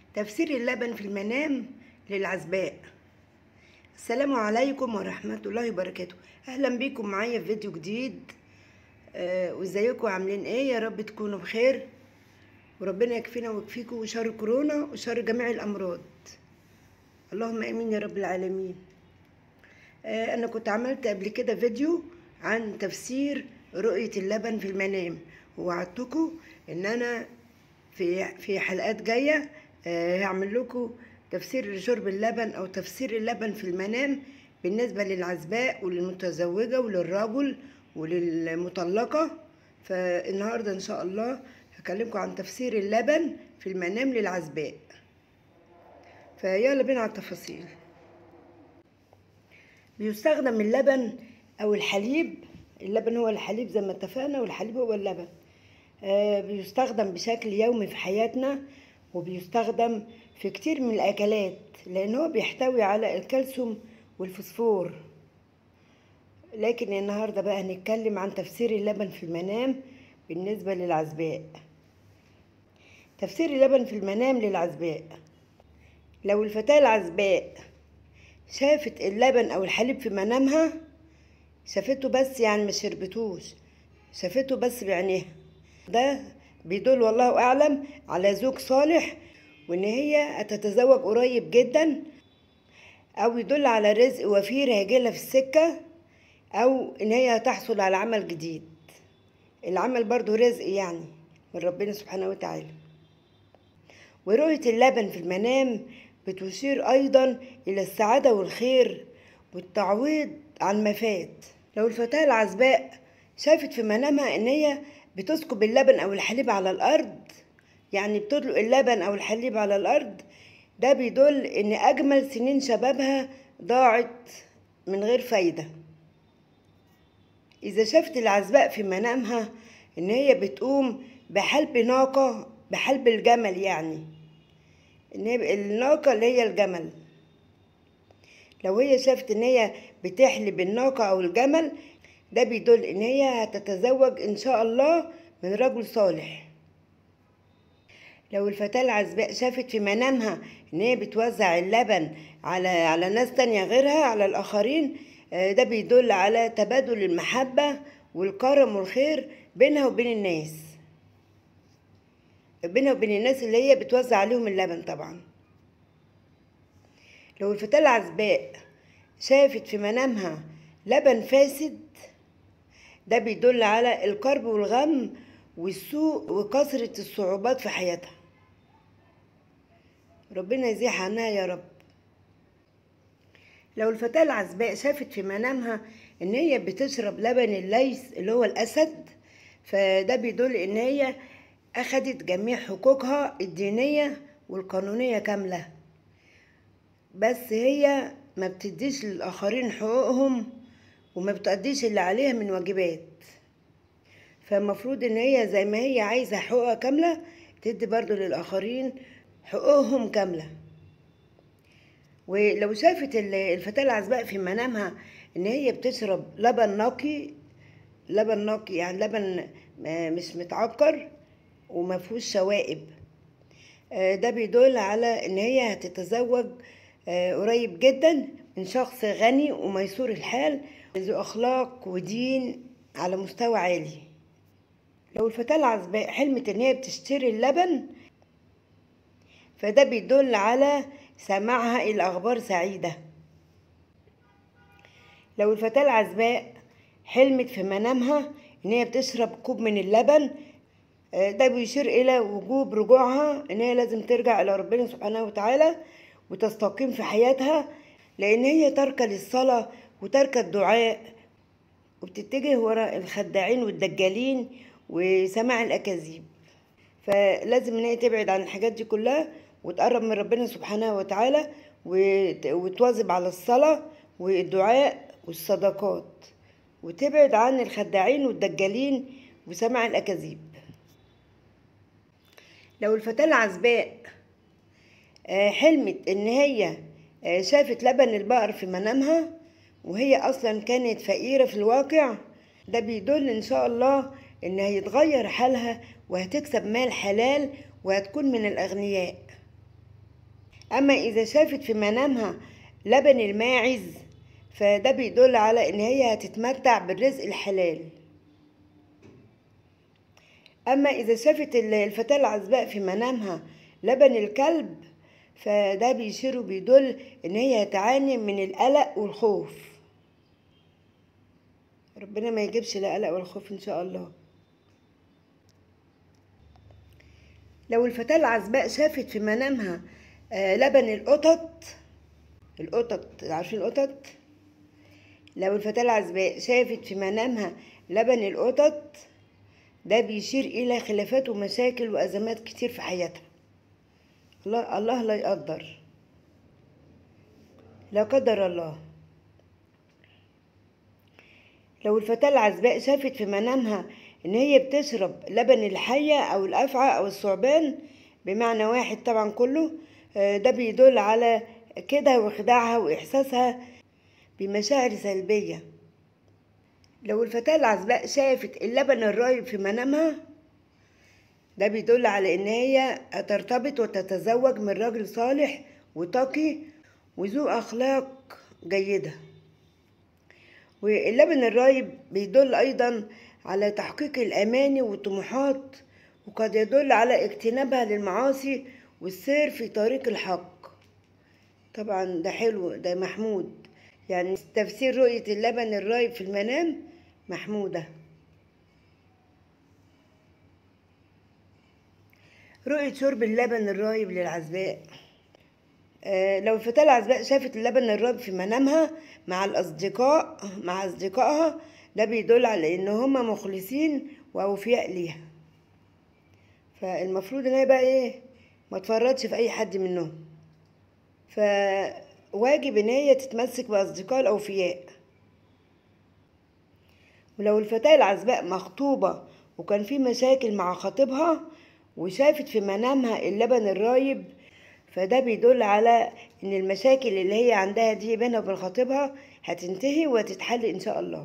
تفسير اللبن في المنام للعزباء السلام عليكم ورحمة الله وبركاته أهلا بيكم معايا في فيديو جديد آه وازيكم عاملين ايه يا رب تكونوا بخير وربنا يكفينا ويكفيكم شر كورونا وشر جميع الأمراض اللهم امين يا رب العالمين آه انا كنت عملت قبل كده فيديو عن تفسير رؤية اللبن في المنام ووعدتكم ان انا في في حلقات جايه آه، هعمل لكم تفسير شرب اللبن او تفسير اللبن في المنام بالنسبه للعزباء وللمتزوجه وللرجل وللمطلقه فالنهارده ان شاء الله هكلمكم عن تفسير اللبن في المنام للعزباء فيلا بينا على التفاصيل بيستخدم اللبن او الحليب اللبن هو الحليب زي ما اتفقنا والحليب هو اللبن آه، بيستخدم بشكل يومي في حياتنا وبيستخدم في كتير من الأكلات لأن هو بيحتوي على الكالسيوم والفوسفور لكن النهاردة بقى هنتكلم عن تفسير اللبن في المنام بالنسبة للعزباء تفسير اللبن في المنام للعزباء لو الفتاة العزباء شافت اللبن أو الحليب في منامها شافته بس يعني ما شربتوش شافته بس بعينيها ده بيدل والله اعلم على زوج صالح وان هي هتتزوج قريب جدا او يدل على رزق وفير هيجيلها في السكه او ان هي هتحصل على عمل جديد العمل برضو رزق يعني من ربنا سبحانه وتعالى ورؤية اللبن في المنام بتشير أيضا إلى السعادة والخير والتعويض عن ما فات لو الفتاة العزباء شافت في منامها إن هي بتسكب اللبن أو الحليب على الأرض يعني بتدلق اللبن أو الحليب على الأرض ده بيدل إن أجمل سنين شبابها ضاعت من غير فايدة إذا شافت العزباء في منامها إن هي بتقوم بحلب ناقة بحلب الجمل يعني إن هي الناقة اللي هي الجمل لو هي شافت إن هي بتحلب الناقة أو الجمل ده بيدل ان هي هتتزوج ان شاء الله من رجل صالح لو الفتاة العزباء شافت في منامها ان هي بتوزع اللبن على على ناس تانية غيرها على الاخرين ده بيدل على تبادل المحبة والكرم والخير بينها وبين الناس بينها وبين الناس اللي هي بتوزع عليهم اللبن طبعا لو الفتاة العزباء شافت في منامها لبن فاسد ده بيدل على الكرب والغم والسوء وكثرة الصعوبات في حياتها ربنا يزيح عنها يا رب لو الفتاة العزباء شافت في منامها ان هي بتشرب لبن الليث اللي هو الاسد فده بيدل ان هي اخدت جميع حقوقها الدينية والقانونية كاملة بس هي ما بتديش للاخرين حقوقهم وما بتأديش اللي عليها من واجبات فالمفروض ان هي زي ما هي عايزة حقوقها كاملة تدي برضو للآخرين حقوقهم كاملة ولو شافت الفتاة العزباء في منامها ان هي بتشرب لبن نقي لبن نقي يعني لبن مش متعكر وما فيهوش شوائب ده بيدل على ان هي هتتزوج قريب جدا من شخص غني وميسور الحال ذو أخلاق ودين على مستوى عالي لو الفتاة العزباء حلمت إن هي بتشتري اللبن فده بيدل على سماعها إلى أخبار سعيدة لو الفتاة العزباء حلمت في منامها إن هي بتشرب كوب من اللبن ده بيشير إلى وجوب رجوعها إن هي لازم ترجع إلى ربنا سبحانه وتعالى وتستقيم في حياتها لأن هي تركة للصلاة وتركة الدعاء وبتتجه ورا الخداعين والدجالين وسماع الأكاذيب فلازم إن هي تبعد عن الحاجات دي كلها وتقرب من ربنا سبحانه وتعالى وتواظب على الصلاة والدعاء والصدقات وتبعد عن الخداعين والدجالين وسماع الأكاذيب لو الفتاة العزباء حلمت إن هي شافت لبن البقر في منامها وهي اصلا كانت فقيره في الواقع ده بيدل ان شاء الله ان هيتغير حالها وهتكسب مال حلال وهتكون من الاغنياء أما إذا شافت في منامها لبن الماعز فده بيدل على إن هي هتتمتع بالرزق الحلال أما إذا شافت الفتاة العزباء في منامها لبن الكلب فده بيشير وبيدل إن هي هتعاني من القلق والخوف ربنا ما يجيبش لا قلق ولا خوف إن شاء الله لو الفتاة العزباء شافت في منامها آه، لبن القطط القطط عارفين القطط لو الفتاة العزباء شافت في منامها لبن القطط ده بيشير إلى خلافات ومشاكل وأزمات كتير في حياتها الله, الله لا يقدر لا قدر الله لو الفتاة العزباء شافت في منامها إن هي بتشرب لبن الحية أو الأفعى أو الثعبان بمعنى واحد طبعا كله آه، ده بيدل على كده وخداعها وإحساسها بمشاعر سلبية لو الفتاة العزباء شافت اللبن الرايب في منامها ده بيدل على إن هي ترتبط وتتزوج من راجل صالح وتقي وذو أخلاق جيدة واللبن الرايب بيدل أيضا على تحقيق الأماني والطموحات وقد يدل على اجتنابها للمعاصي والسير في طريق الحق طبعا ده حلو ده محمود يعني تفسير رؤية اللبن الرايب في المنام محمودة رؤية شرب اللبن الرايب للعزباء آه، لو الفتاة العزباء شافت اللبن الرايب في منامها مع الأصدقاء مع أصدقائها ده بيدل على إن هما مخلصين وأوفياء ليها فالمفروض إن هي بقى إيه ما تفرطش في أي حد منهم فواجب إن هي تتمسك بأصدقاء الأوفياء ولو الفتاة العزباء مخطوبة وكان في مشاكل مع خطيبها وشافت في منامها اللبن الرايب فده بيدل على ان المشاكل اللي هي عندها دي بينها وبين خطيبها هتنتهي وتتحل ان شاء الله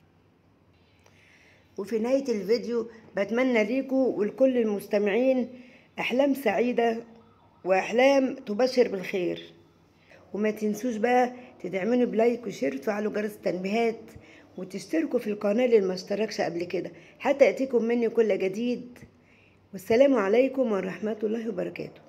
وفي نهاية الفيديو بتمنى ليكم ولكل المستمعين أحلام سعيدة وأحلام تبشر بالخير وما تنسوش بقى تدعموني بلايك وشير وتفعلوا جرس التنبيهات وتشتركوا في القناة اللي ما اشتركش قبل كده حتى يأتيكم مني كل جديد والسلام عليكم ورحمة الله وبركاته